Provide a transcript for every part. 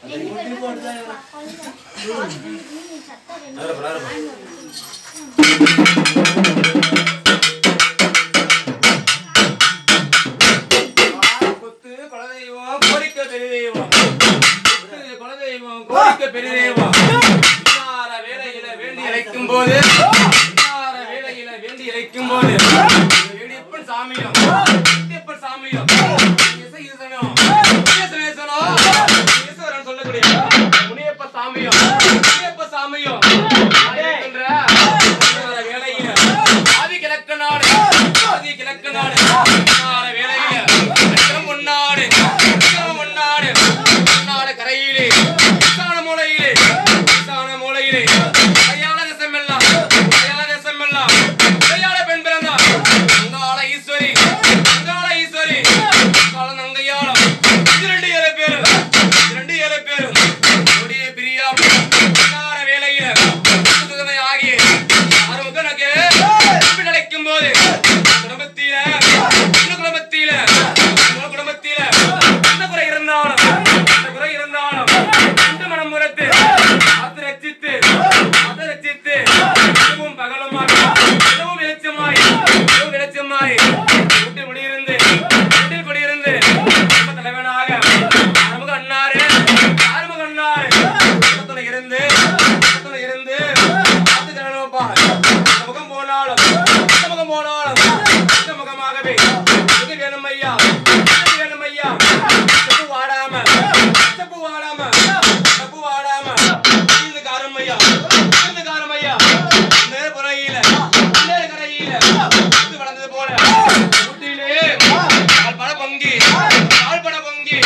குத்து குலதெய்வம் கோரிக்கை பெருதெய்வம் குத்து குலதெய்வம் கோரிக்கை பெருதெய்வம் இன்னார வேளையில வேண்டி இழைக்கும் போது இன்னார வேளையில வேண்டி இழைக்கும் போது வேடியப்பன் சாமியும் வேடியப்பன் சாமியும் இசை ஈசனும் ஈசனேசனோ ஈஸ்வரன் சொல்லக்கூடிய முனியப்ப சாமியும் முனியப்ப சாமியும் இருக்கின்ற இன்னார வேளையில ஆதி கிழக்கு நாடு ஆதி கிழக்கு நாடு இன்னார வேளையில அச்சம் முன்னாடு அச்சம் முன்னாடு முன்னாடு கரையிலே ஈசான மூலையிலே ஈசான மூலையிலே கையாள தேசமெல்லாம் கையாள தேசமெல்லாம் கையாள பெண் பிறந்தார் அங்காள ஈஸ்வரி அங்காள ஈஸ்வரி அங்காள நங்கையாளம் இரண்டு ஏழு பேரும் இரண்டு ஏழு பேரும் கொடிய பிரியாம இன்னார வேளையில சுகமை ஆகிய ஆறுமுகனுக்கு நினைக்கும் போது குடும்பத்தில இந்த குடும்பத்தில இந்த குடும்பத்தில என்ன குறை இருந்தாலும் என்ன குறை இருந்தாலும் இந்த மனம் முறத்து காத்து ரச்சித்து காத்து ரச்சித்து இரவும் பகலுமாக இரவும் வெளிச்சமாய் இரவும் வெளிச்சமாய் வீட்டில் குடியிருந்து வீட்டில் குடியிருந்து குடும்ப தலைவனாக ஆறுமுக அண்ணாரு ஆறுமுக அண்ணாரு குடும்பத்துல இருந்து குடும்பத்துல இருந்து காத்து தரணும்ப்பா இந்த முகம் போனாலும் இந்த முகம் போனாலும் இந்த முகமாகவே இது வேணும் ஐயா இது வேணும் ஐயா செப்பு வாடாம செப்பு வாடாம செப்பு வாடாம இது காரம் ஐயா இது காரம் ஐயா நேர புறையில நேர கரையில இது வளர்ந்தது போல குட்டியிலே கால் பட பொங்கி கால் பட பொங்கி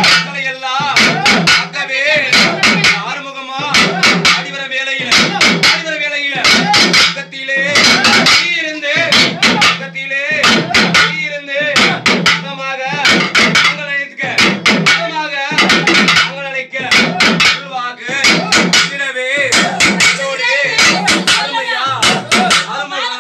எல்லாம் அக்கவே ஆறுமுகமா அடிவர வேலையில அடிவர வேலையில பக்கத்திலே நீ இருந்து பக்கத்திலே நீ இருந்து சுகமாக அங்கள் அழைக்க சுகமாக அங்கள் அழைக்க சொல்வாக்கு சிலவே இதோடு அருமையா அருமையா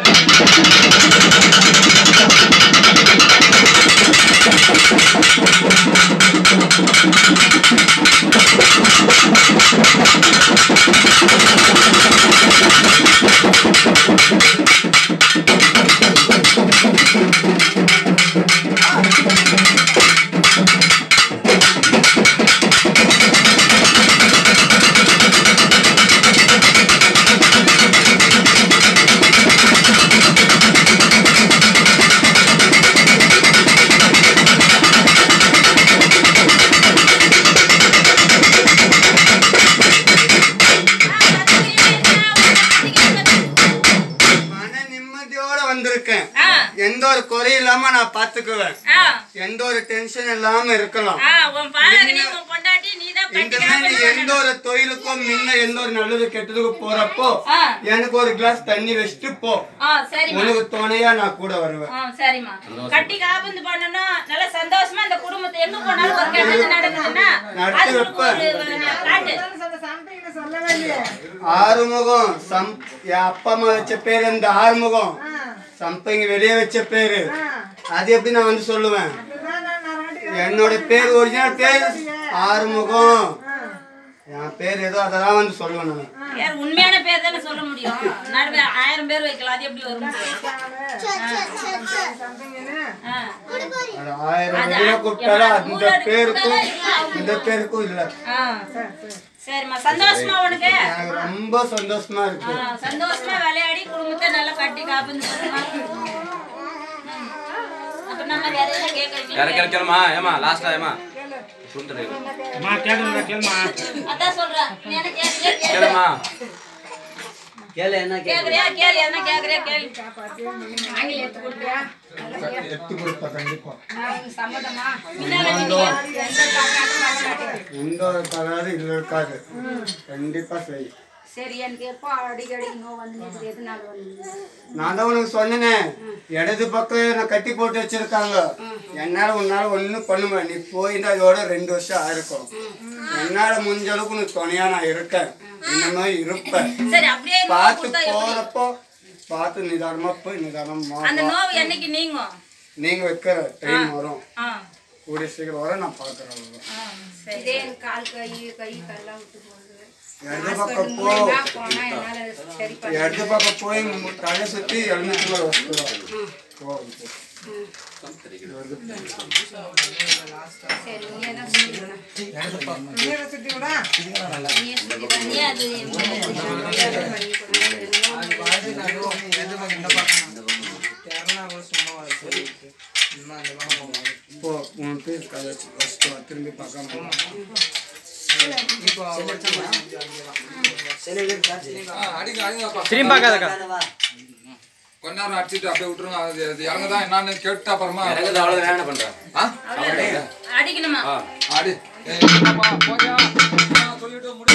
மன நிம்மதியோட வந்திருக்கேன் ஆ, எந்த ஒரு குறை இல்லாம நான் பாத்துக்குவேன் ஆ, எந்த ஒரு டென்ஷன் இல்லாம இருக்கலாம் ஆ, உன் பாலகனி, உன் பொண்டாட்டி நீதான் இந்த கட்டிக்காம மாதிரி எந்த ஒரு தொழிலுக்கும் முன்ன எந்த ஒரு நல்லது கெட்டதுக்கு போறப்போ ஆ. எனக்கு ஒரு கிளாஸ் தண்ணி வச்சுட்டு போ ஆ, சரிம்மா உனக்கு துணையா நான் கூட வருவேன் ஆ, சரிம்மா கட்டி காபந்து பண்ணணும் நல்லா சந்தோஷமா இந்த குடும்பத்தை எங்க போனாலும் ஒரு கெட்டது நடக்குதுன்னா நடத்தி அது உனக்கு வைப்பேன். ஒரு காட்டு ஆறுமுகம் சம் என் அப்பா அம்மா வச்ச பேரு இந்த ஆறுமுகம் சம்பங்க வெளியே வச்ச பேரு அது எப்படி நான் வந்து சொல்லுவேன் என்னோட பேர் ஒரிஜினல் பேர் ஆறுமுகம் என் பேர் ஏதோ அதெல்லாம் வந்து சொல்லுவேன் நான் யார் உண்மையான பேர் தானே சொல்ல முடியும் நடுவே ஆயிரம் பேர் வைக்கலாம் அது எப்படி வரும் ஆ. அது ஆயிரம் அது வெளியே கூப்பிட்டாலும் அந்த ஊரோட பேருக்கும் கூப்பிட்டாலும் இந்த பேருக்கும் இல்ல ஆ. சரிம்மா சந்தோஷமா உனக்கு எனக்கு ரொம்ப சந்தோஷமா ஆ, இருக்கு சந்தோஷமா விளையாடி குடும்பத்தை நல்லா கட்டி காப்பந்து அப்ப நம்ம வேற எதுவும் கேட்கறீங்களா? யாரை கேட்கலாமா ஏமா லாஸ்டா ஏமா சுந்தரி அதான் சொல்றேன் நீ என்ன கேக்குறியா கேளு. கேளுமா கேக்குறியா கேளு என்ன கேக்குறியா கேளு ஆங்கில எடுத்து கொடுப்பியா எடுத்து கொடுப்பா கண்டிப்பா அவங்க சம்மதமா பின்னால நீங்க எந்த காரணமும் பண்ண மாட்டீங்க. எந்த ஒரு தகராறு இதுல இருக்காது கண்டிப்பா செய் சரி எனக்கு எப்போ அடிக்கடி நோ வந்து நிக்குது, எதனால வந்து நான் தான் உனக்கு சொன்னேனே இடது பக்கம் நான் கட்டி போட்டு வச்சிருக்காங்க என்னால உன்னால ஒண்ணும் பண்ணுவேன் நீ போயிருந்தா அதோட ரெண்டு வருஷம் ஆயிருக்கும் என்னால முடிஞ்ச அளவுக்கு உனக்கு துணையா நான் இருக்கேன் இந்த மாதிரி இருப்பேன் சரி அப்படியே நோவு பார்த்து கொடுத்தா எப்படி? போறப்போ பார்த்து நிதானமா போய் நிதானமா அந்த வா. நோவு என்னைக்கு நீங்கும் நீங்க வைக்கிற ட்ரெயின் வரும் ஆ கூடிய சீக்கிரம் வர நான் பார்க்குறேன் இதே எனக்கு கால் கை கை கால்லாம் விட்டு போகுது இடது பக்கம் ஹாஸ்பிட்டல் போ மூலமா போனா என்னால சரி பண்ண இடது பக்கம் போய் உங்க தலை சுற்றி எழுநூத்தி வச்சுக்கலாம் போ இப்போ. சரி நீயே தான் சொல்லிடுறேன் நீ அது போ உன் பேர் கதை ஃபஸ்ட்டு திரும்பி பார்க்காம போ. அடிங்க அடிங்கப்பா திரும்பி பார்க்காதக்கா கொஞ்ச நேரம் அடிச்சுட்டு அப்படியே விட்டுருங்க அது அது இறங்குதான் என்னன்னு கேட்டு அப்புறமா இறங்குது அவ்வளவு வேணாம் பண்றேன் ஆ? அடிக்கணுமா ஆ அடி ஏய், என்னப்பா, போயா? ஆ, சொல்லிட்டு முடி